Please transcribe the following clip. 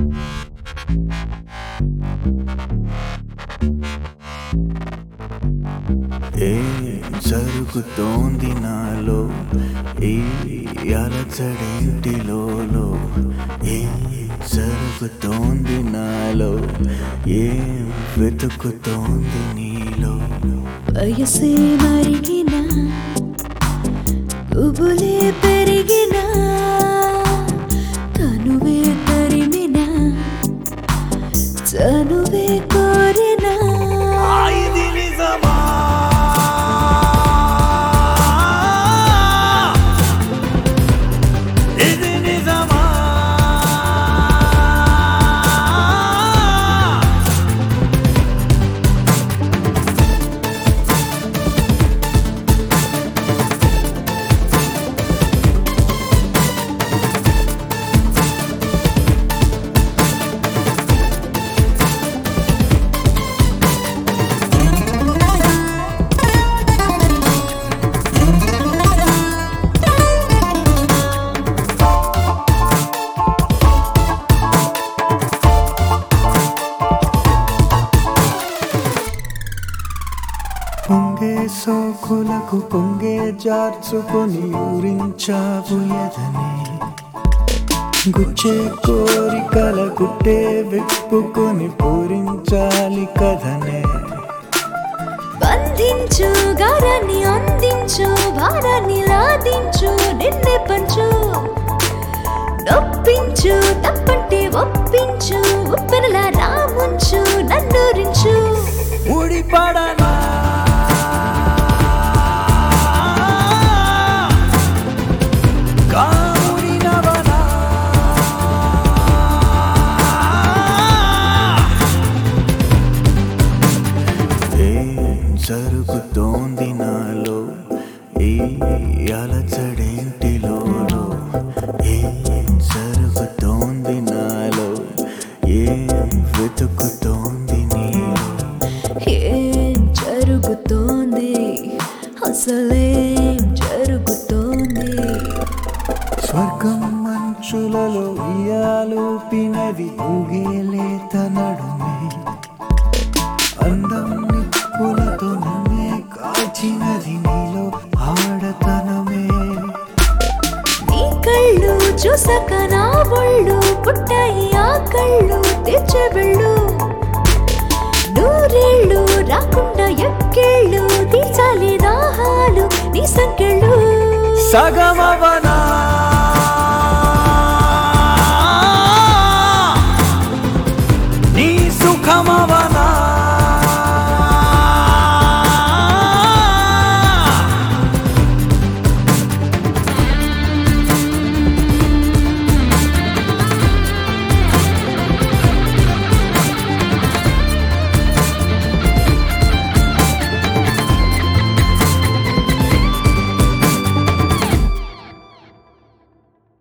ఏ జరుగుతోంది నాలో ఏ అలచడేంటిలో ఏ జరుగుతోంది నాలో ఏం వెతుకుతోంది నీలో వయసే మరిగిన ఉబులే పెరిగిన తనువే తరిమిన చనువే కోరిన ఇది నిజమా ఇది నిజమా పొంగే సోకులకు పొంగే జార్చుకొని ఊరించావు ఎదనే గుచ్చే కోరికల గుట్టే విప్పుకొని పూరించాలి కథనే బంధించు గారాన్ని అందించు భారాన్ని లాదించు నిన్నే పంచు నొప్పించు తప్పంటే ఒప్పించు ఉప్పెనలా రాముంచు నన్నూరించు ముడిపడనా కాముడినవనా ఏం జరుగుతోంది నాలో ఈ అలచడేంటిలో ఏం జరుగుతోంది నాలో ఏం వెతుకుతోంది నీలో ఏం జరుగుతోంది అసలేం జరుగుతోంది స్వర్గం మంచులలో ఇయాలోపినది ఊగేలేత నడుమే అందం నిప్పులతో నన్నే కాచినది నీలో ఆడతనమే నీ కళ్ళు చూసాక నా ఒళ్ళు పుట్టాయి ఆ కళ్ళు తెచ్చే వెళ్ళు నూరేళ్ళు రాకుండా ఎక్కేళ్ళు తీర్చాలి దాహాలు నీ సంకెళ్ళు సగమవనా